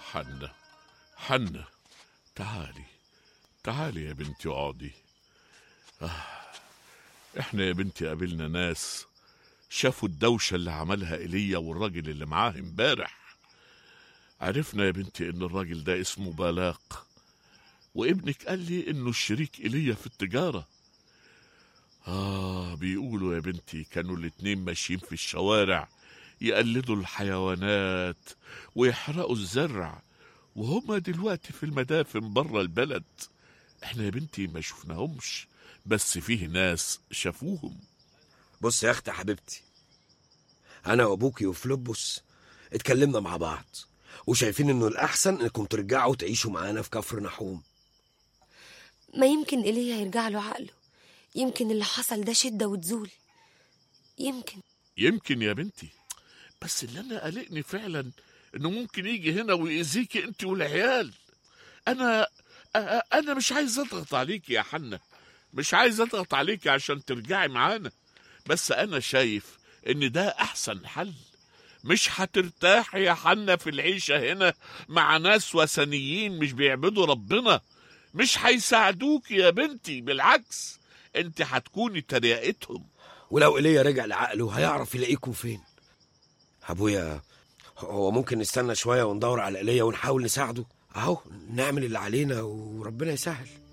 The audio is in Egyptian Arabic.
حنة حنة تعالي تعالي يا بنتي اقعدي آه. احنا يا بنتي قابلنا ناس شافوا الدوشة اللي عملها ايليا والراجل اللي معاه امبارح عرفنا يا بنتي ان الراجل ده اسمه بالاق وابنك قال لي انه الشريك ايليا في التجارة آه بيقولوا يا بنتي كانوا الاتنين ماشيين في الشوارع يقلدوا الحيوانات ويحرقوا الزرع وهما دلوقتي في المدافن بره البلد احنا يا بنتي ما شفناهمش بس فيه ناس شافوهم بص يا اختي حبيبتي انا وابوكي وفلوبوس اتكلمنا مع بعض وشايفين انه الاحسن انكم ترجعوا تعيشوا معانا في كفر نحوم ما يمكن ايليا يرجع له عقله يمكن اللي حصل ده شدة وتزول يمكن يمكن يا بنتي بس اللي انا قلقني فعلا انه ممكن يجي هنا ويأذيكي انت والعيال انا أ- انا مش عايز اضغط عليكي يا حنة مش عايز اضغط عليكي عشان ترجعي معانا بس انا شايف ان ده احسن حل مش هترتاحي يا حنة في العيشة هنا مع ناس وثنيين مش بيعبدوا ربنا مش هيساعدوك يا بنتي بالعكس انت هتكوني تريقتهم ولو ايليا رجع لعقله هيعرف يلاقيكم فين ابويا هو ممكن نستنى شويه وندور على ايليا ونحاول نساعده اهو نعمل اللي علينا وربنا يسهل